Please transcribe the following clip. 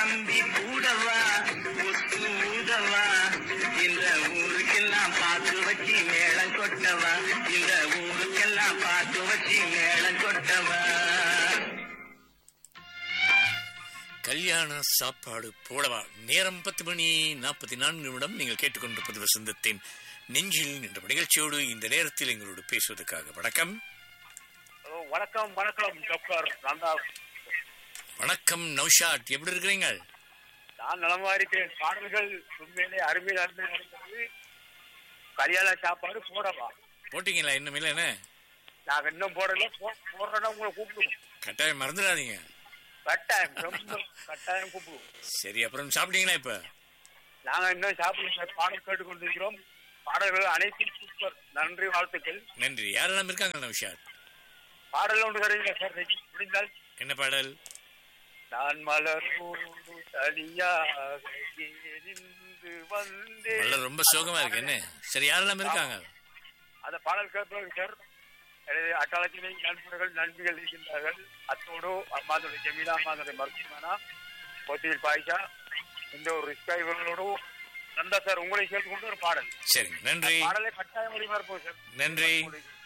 தம்பி கூடவா ஒத்து ஊதவா இந்த ஊருக்கெல்லாம் பார்த்து வச்சு மேளம் கொட்டவா இந்த ஊருக்கெல்லாம் பார்த்து வச்சு மேளம் கொட்டவா கல்யாண சாப்பாடு போடவா நேரம் பத்து மணி நாற்பத்தி நான்கு நிமிடம் நீங்கள் கேட்டுக்கொண்டிருப்பது வசந்தத்தின் நெஞ்சில் என்ற நிகழ்ச்சியோடு இந்த நேரத்தில் எங்களோடு பேசுவதற்காக வணக்கம் வணக்கம் வணக்கம் டாக்டர் நான் தான் வணக்கம் நௌஷாட் எப்படி இருக்கிறீங்க நான் நலமா இருக்கேன் பாடல்கள் உண்மையிலே அருமையில் அருமையாக இருந்தது கல்யாண சாப்பாடு போடவா போட்டீங்களா இன்னும் இல்லை என்ன நாங்க இன்னும் போடல போ- போடுறோன்னா உங்களை கூப்பிடுவோம் கட்டாயம் மறந்துடாதீங்க கட்டாயம் ரொம்ப கட்டாயம் கூப்பிடுவோம் சரி அப்புறம் சாப்பிட்டீங்களா இப்ப நாங்க இன்னும் சாப்பிடல சார் பாடல் கேட்டுக்கொண்டிருக்கிறோம் பாடல்கள் அனைத்தும் சூப்பர் நன்றி வாழ்த்துக்கள் நன்றி யாரெல்லாம் இருக்காங்க நௌஷாத் பாடல் ஒன்று தருவீங்க சார் முடிந்தால் என்ன பாடல் நான் மலரோடு தனியாக எரிந்து வந்தேன் மலர் ரொம்ப சோகமா இருக்கு என்ன சரி யாரெல்லாம் இருக்காங்க அந்த பாடல் கேட்பவர்கள் சார் எனது அட்டாளத்தினை நண்பர்கள் நண்பிகள் இருக்கின்றார்கள் அத்தோடு அம்மாதுடைய ஜமீலா அம்மாதுடைய மருத்துவமனா போத்தியில் பாய்ஷா இந்த ஒரு ரிஸ்கா இவர்களோடு நந்தா சார் உங்களை கேட்டுக்கொண்டு ஒரு பாடல் சரி நன்றி பாடலை கட்டாயம் ஒளிபரப்போம் சார் நன்றி உங்களுக்கு